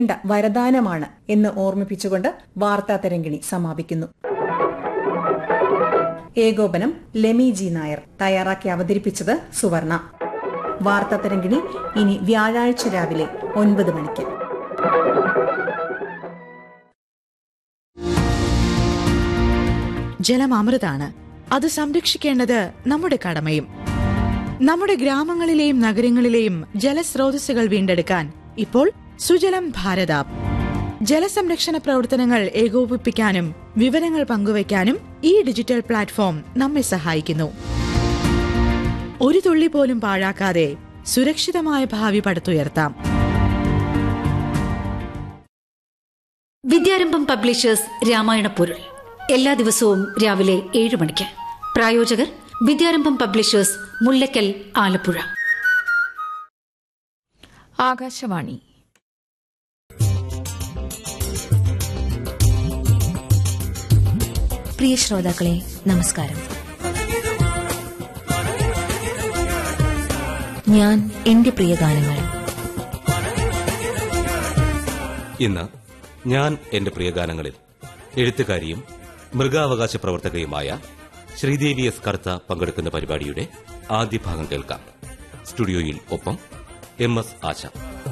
ണ്ട വരദാനമാണ് എന്ന് ഓർമ്മിപ്പിച്ചുകൊണ്ട് വാർത്താ തരംഗിണി സമാപിക്കുന്നു ഏകോപനം ലെമി ജി നായർ തയ്യാറാക്കി അവതരിപ്പിച്ചത് സുവർണ വാർത്താ തരംഗിണി ഇനി വ്യാഴാഴ്ച രാവിലെ ഒൻപത് മണിക്ക് ജലം അമൃതാണ് അത് സംരക്ഷിക്കേണ്ടത് നമ്മുടെ കടമയും നമ്മുടെ ഗ്രാമങ്ങളിലെയും നഗരങ്ങളിലെയും ജലസ്രോതസ്സുകൾ വീണ്ടെടുക്കാൻ ഇപ്പോൾ സുജലം ഭാരതാപ് ജലസംരക്ഷണ പ്രവർത്തനങ്ങൾ ഏകോപിപ്പിക്കാനും വിവരങ്ങൾ പങ്കുവയ്ക്കാനും ഈ ഡിജിറ്റൽ പ്ലാറ്റ്ഫോം നമ്മെ സഹായിക്കുന്നു ഒരു തുള്ളി പോലും പാഴാക്കാതെ സുരക്ഷിതമായ ഭാവി പടുത്തുയർത്താം വിദ്യാരംഭം പബ്ലിഷേഴ്സ് രാമായണ പൊരുൾ എല്ലാ ദിവസവും രാവിലെ ഏഴ് മണിക്ക് പ്രായോജകർ വിദ്യാരംഭം പബ്ലിഷേഴ്സ് മുല്ലക്കൽ ആലപ്പുഴ ആകാശവാണി പ്രിയ ശ്രോതാക്കളെ നമസ്കാരം ഞാൻ എന്റെ പ്രിയ ഗാനങ്ങൾ ഇന്ന് ഞാൻ എന്റെ പ്രിയഗാനങ്ങളിൽ എഴുത്തുകാരിയും മൃഗാവകാശ പ്രവർത്തകയുമായ ശ്രീദേവി എസ് കർത്ത പങ്കെടുക്കുന്ന പരിപാടിയുടെ ആദ്യ ഭാഗം കേൾക്കാം സ്റ്റുഡിയോയിൽ ഒപ്പം എം എസ് ആശ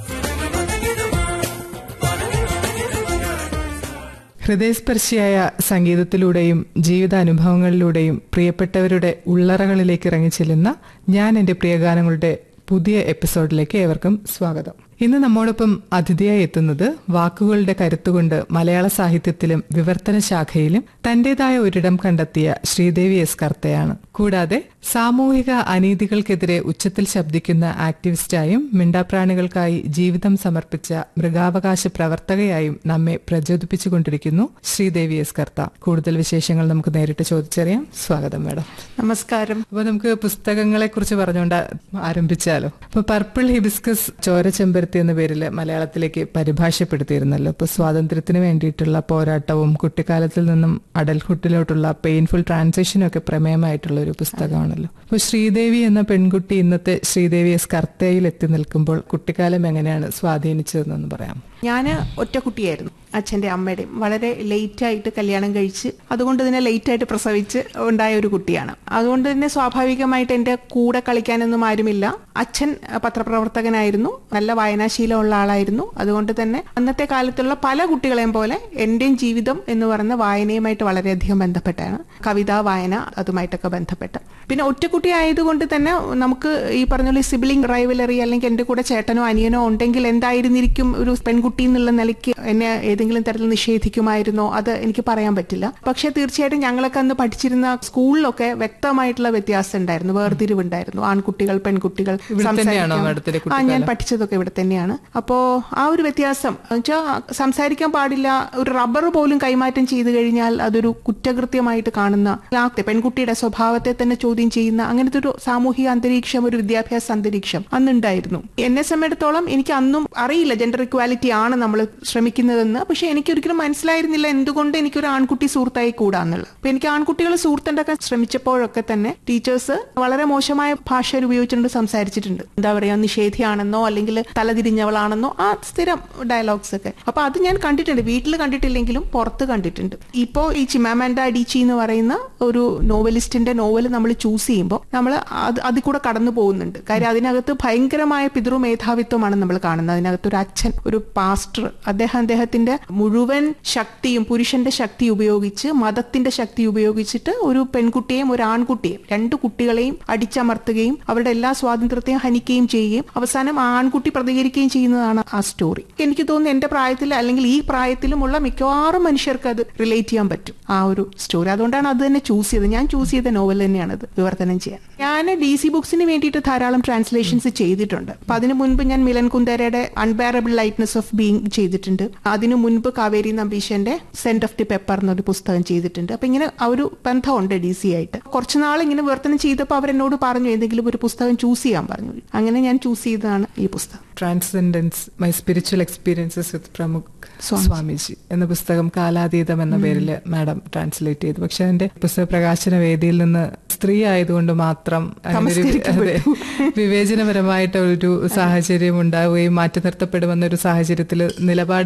ഹൃദയസ്പർശിയായ സംഗീതത്തിലൂടെയും ജീവിതാനുഭവങ്ങളിലൂടെയും പ്രിയപ്പെട്ടവരുടെ ഉള്ളറകളിലേക്ക് ഇറങ്ങിച്ചെല്ലുന്ന ഞാൻ എന്റെ പ്രിയഗാനങ്ങളുടെ പുതിയ എപ്പിസോഡിലേക്ക് ഏവർക്കും സ്വാഗതം ഇന്ന് നമ്മോടൊപ്പം അതിഥിയായി എത്തുന്നത് വാക്കുകളുടെ കരുത്തുകൊണ്ട് മലയാള സാഹിത്യത്തിലും വിവർത്തന ശാഖയിലും തന്റേതായ ഒരിടം കണ്ടെത്തിയ ശ്രീദേവി എസ് കർത്തയാണ് കൂടാതെ സാമൂഹിക അനീതികൾക്കെതിരെ ഉച്ചത്തിൽ ശബ്ദിക്കുന്ന ആക്ടിവിസ്റ്റായും മിണ്ടാപ്രാണികൾക്കായി ജീവിതം സമർപ്പിച്ച മൃഗാവകാശ പ്രവർത്തകയായും നമ്മെ പ്രചോദിപ്പിച്ചുകൊണ്ടിരിക്കുന്നു ശ്രീദേവി എസ് കർത്ത കൂടുതൽ വിശേഷങ്ങൾ നമുക്ക് നേരിട്ട് ചോദിച്ചറിയാം സ്വാഗതം മാഡം നമസ്കാരം അപ്പൊ നമുക്ക് പുസ്തകങ്ങളെ കുറിച്ച് പറഞ്ഞുകൊണ്ട് ആരംഭിച്ചാലോ അപ്പൊ പർപ്പിൾ ഹിബിസ്കസ് ചോരച്ചെമ്പരത്തി എന്ന പേരിൽ മലയാളത്തിലേക്ക് പരിഭാഷപ്പെടുത്തിയിരുന്നല്ലോ ഇപ്പൊ സ്വാതന്ത്ര്യത്തിന് വേണ്ടിയിട്ടുള്ള പോരാട്ടവും കുട്ടിക്കാലത്തിൽ നിന്നും അഡൽഹുഡിലോട്ടുള്ള പെയിൻഫുൾ ട്രാൻസിഷനും ഒക്കെ പ്രമേയമായിട്ടുള്ള ഒരു പുസ്തകമാണല്ലോ അപ്പൊ ശ്രീദേവി എന്ന പെൺകുട്ടി ഇന്നത്തെ ശ്രീദേവി എസ് കർത്തയിൽ എത്തി നിൽക്കുമ്പോൾ കുട്ടിക്കാലം എങ്ങനെയാണ് സ്വാധീനിച്ചതെന്നൊന്ന് പറയാം ഞാൻ ഒറ്റ കുട്ടിയായിരുന്നു അച്ഛൻ്റെ അമ്മയുടെയും വളരെ ലേറ്റ് ആയിട്ട് കല്യാണം കഴിച്ച് അതുകൊണ്ട് തന്നെ ലേറ്റ് ആയിട്ട് പ്രസവിച്ച് ഉണ്ടായ ഒരു കുട്ടിയാണ് അതുകൊണ്ട് തന്നെ സ്വാഭാവികമായിട്ട് എൻ്റെ കൂടെ കളിക്കാനൊന്നും ആരുമില്ല അച്ഛൻ പത്രപ്രവർത്തകനായിരുന്നു നല്ല വായനാശീലമുള്ള ആളായിരുന്നു അതുകൊണ്ട് തന്നെ അന്നത്തെ കാലത്തുള്ള പല കുട്ടികളെയും പോലെ എൻ്റെയും ജീവിതം എന്ന് പറയുന്ന വായനയുമായിട്ട് വളരെയധികം ബന്ധപ്പെട്ടാണ് കവിതാ വായന അതുമായിട്ടൊക്കെ ബന്ധപ്പെട്ട് പിന്നെ ഒറ്റക്കുട്ടി ആയതുകൊണ്ട് തന്നെ നമുക്ക് ഈ പറഞ്ഞ പോലെ സിബിലിംഗ് റൈവലറി അല്ലെങ്കിൽ എൻ്റെ കൂടെ ചേട്ടനോ അനിയനോ ഉണ്ടെങ്കിൽ എന്തായിരുന്നിരിക്കും ഒരു പെൺകുട്ടി എന്നുള്ള നിലയ്ക്ക് എന്നെ ഏതെങ്കിലും തരത്തിൽ നിഷേധിക്കുമായിരുന്നോ അത് എനിക്ക് പറയാൻ പറ്റില്ല പക്ഷേ തീർച്ചയായിട്ടും ഞങ്ങളൊക്കെ അന്ന് പഠിച്ചിരുന്ന സ്കൂളിലൊക്കെ വ്യക്തമായിട്ടുള്ള വ്യത്യാസം ഉണ്ടായിരുന്നു വേർതിരിവുണ്ടായിരുന്നു ആൺകുട്ടികൾ പെൺകുട്ടികൾ ഇവിടെ തന്നെയാണോ സംസാരിക്കാൻ- മാഡത്തിന്റെ ആ ഞാൻ കുട്ടിക്കാലം? പഠിച്ചതൊക്കെ ഇവിടെ തന്നെയാണ് അപ്പോ ആ ഒരു വ്യത്യാസം വെച്ചാൽ സംസാരിക്കാൻ പാടില്ല ഒരു റബ്ബർ പോലും കൈമാറ്റം ചെയ്തു കഴിഞ്ഞാൽ അതൊരു കുറ്റകൃത്യമായിട്ട് കാണുന്ന ആ പെൺകുട്ടിയുടെ സ്വഭാവത്തെ തന്നെ ചോദ്യം ചെയ്യുന്ന അങ്ങനത്തെ ഒരു സാമൂഹിക അന്തരീക്ഷം ഒരു വിദ്യാഭ്യാസ അന്തരീക്ഷം അന്നുണ്ടായിരുന്നു എന്നെ സംബന്ധിച്ചിടത്തോളം എനിക്ക് അന്നും അറിയില്ല ജെൻഡർ ഇക്വാലിറ്റി ആണ് നമ്മൾ ശ്രമിക്കുന്നതെന്ന് പക്ഷെ എനിക്ക് ഒരിക്കലും മനസ്സിലായിരുന്നില്ല എന്തുകൊണ്ട് എനിക്കൊരു ആൺകുട്ടി സുഹൃത്തായി കൂടാന്നുള്ളത് അപ്പൊ എനിക്ക് ആൺകുട്ടികൾ സുഹൃത്തുണ്ടാക്കാൻ ശ്രമിച്ചപ്പോഴൊക്കെ തന്നെ ടീച്ചേഴ്സ് വളരെ മോശമായ ഭാഷ ഉപയോഗിച്ചുകൊണ്ട് സംസാരിച്ചിട്ടുണ്ട് എന്താ പറയാ നിഷേധിയാണെന്നോ അല്ലെങ്കിൽ തലതിരിഞ്ഞവളാണെന്നോ ആ സ്ഥിരം ഡയലോഗ്സ് ഒക്കെ അപ്പൊ അത് ഞാൻ കണ്ടിട്ടുണ്ട് വീട്ടിൽ കണ്ടിട്ടില്ലെങ്കിലും പുറത്ത് കണ്ടിട്ടുണ്ട് ഇപ്പോ ഈ ചിമാമാൻഡ അഡീച്ചി എന്ന് പറയുന്ന ഒരു നോവലിസ്റ്റിന്റെ നോവൽ നമ്മൾ ചൂസ് ചെയ്യുമ്പോൾ നമ്മൾ അത് അതിൽ കൂടെ കടന്നു പോകുന്നുണ്ട് കാര്യം അതിനകത്ത് ഭയങ്കരമായ പിതൃ മേധാവിത്വമാണ് നമ്മൾ കാണുന്നത് അതിനകത്ത് ഒരു അച്ഛൻ ഒരു പാസ്റ്റർ അദ്ദേഹം അദ്ദേഹത്തിന്റെ മുഴുവൻ ശക്തിയും പുരുഷന്റെ ശക്തി ഉപയോഗിച്ച് മതത്തിന്റെ ശക്തി ഉപയോഗിച്ചിട്ട് ഒരു പെൺകുട്ടിയെയും ഒരു ആൺകുട്ടിയെയും രണ്ട് കുട്ടികളെയും അടിച്ചമർത്തുകയും അവരുടെ എല്ലാ സ്വാതന്ത്ര്യത്തെയും ഹനിക്കുകയും ചെയ്യുകയും അവസാനം ആ ആൺകുട്ടി പ്രതികരിക്കുകയും ചെയ്യുന്നതാണ് ആ സ്റ്റോറി എനിക്ക് തോന്നുന്നു എന്റെ പ്രായത്തിൽ അല്ലെങ്കിൽ ഈ പ്രായത്തിലുമുള്ള മിക്കവാറും മനുഷ്യർക്ക് അത് റിലേറ്റ് ചെയ്യാൻ പറ്റും ആ ഒരു സ്റ്റോറി അതുകൊണ്ടാണ് അത് തന്നെ ചൂസ് ചെയ്തത് ഞാൻ ചൂസ് ചെയ്ത നോവൽ തന്നെയാണ് അത് വിവർത്തനം ചെയ്യാൻ ഞാൻ ഡി സി ബുക്സിന് വേണ്ടിയിട്ട് ധാരാളം ട്രാൻസ്ലേഷൻസ് ചെയ്തിട്ടുണ്ട് അപ്പൊ അതിനു മുൻപ് ഞാൻ മിലൻ കുന്ദേരയുടെ അൺബെയറബിൾ ലൈറ്റ്നസ് ഓഫ് ബീങ് ചെയ്തിട്ടുണ്ട് അതിനു മുൻപ് കാവേരി നമ്പീശന്റെ സെന്റ് ഓഫ് ദി പെപ്പർ എന്നൊരു പുസ്തകം ചെയ്തിട്ടുണ്ട് അപ്പൊ ഇങ്ങനെ ആ ഒരു ബന്ധമുണ്ട് ഡി സി ആയിട്ട് കുറച്ച് നാൾ ഇങ്ങനെ വിവർത്തനം ചെയ്തപ്പോൾ അവരെന്നോട് പറഞ്ഞു ഏതെങ്കിലും ഒരു പുസ്തകം ചൂസ് ചെയ്യാൻ പറഞ്ഞു അങ്ങനെ ഞാൻ ചൂസ് ചെയ്തതാണ് ഈ പുസ്തകം transcendence my spiritual experiences with Pramukh Swamiji എന്ന പുസ്തകം കാലാതീതം എന്ന പേരിൽ മാഡം ട്രാൻസ്ലേറ്റ് ചെയ്തു പക്ഷെ അതിന്റെ പുസ്തക പ്രകാശന വേദിയിൽ നിന്ന് സ്ത്രീ ആയതുകൊണ്ട് മാത്രം അങ്ങനെ ഒരു അതെ, വിവേചനപരമായിട്ട് ഒരു സാഹചര്യം ഉണ്ടാവുകയും മാറ്റി നിർത്തപ്പെടുമെന്ന ഒരു സാഹചര്യത്തിൽ നിലപാട്